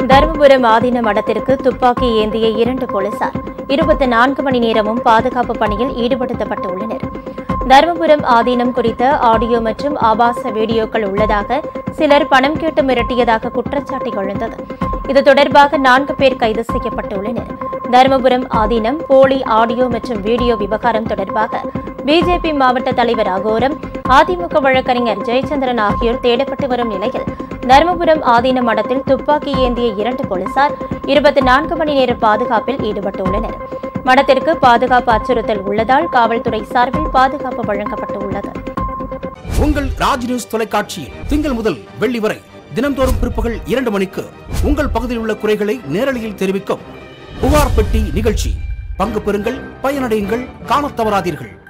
தருமபுரம் ஆதீன மடத்திற்கு துப்பாக்கி ஏந்திய இரண்டு போலீசார் இருபத்தி நான்கு மணி நேரமும் பாதுகாப்பு பணியில் ஈடுபடுத்தப்பட்டுள்ளனர் தருமபுரம் ஆதீனம் குறித்த ஆடியோ மற்றும் ஆபாச வீடியோக்கள் உள்ளதாக சிலர் பணம் கேட்டு மிரட்டியதாக குற்றச்சாட்டு எழுந்தது இது தொடர்பாக நான்கு பேர் கைது செய்யப்பட்டுள்ளனர் தருமபுரம் ஆதீனம் போலி ஆடியோ மற்றும் வீடியோ விவகாரம் தொடர்பாக பிஜேபி மாவட்ட தலைவர் அகோரம் அதிமுக வழக்கறிஞர் ஜெயச்சந்திரன் ஆகியோர் தேடப்பட்டு வரும் நிலையில் தருமபுரம் ஆதீன மடத்தில் துப்பாக்கி ஏந்திய இரண்டு போலீசார் இருபத்தி நான்கு மணி நேர பாதுகாப்பில் ஈடுபட்டுள்ளனர் மடத்திற்கு பாதுகாப்பு அச்சுறுத்தல் உள்ளதால் காவல்துறை சார்பில் பாதுகாப்பு வழங்கப்பட்டுள்ளது உங்கள் ராஜ் நியூஸ் தொலைக்காட்சியில் திங்கள் முதல் வெள்ளி வரை தினம்தோறும் பிற்பகல் இரண்டு மணிக்கு உங்கள் பகுதியில் உள்ள குறைகளை நேரலையில் தெரிவிக்கும் புகார் பெட்டி நிகழ்ச்சி பங்கு பெறுங்கள் பயனடையுங்கள் காணத் தவறாதீர்கள்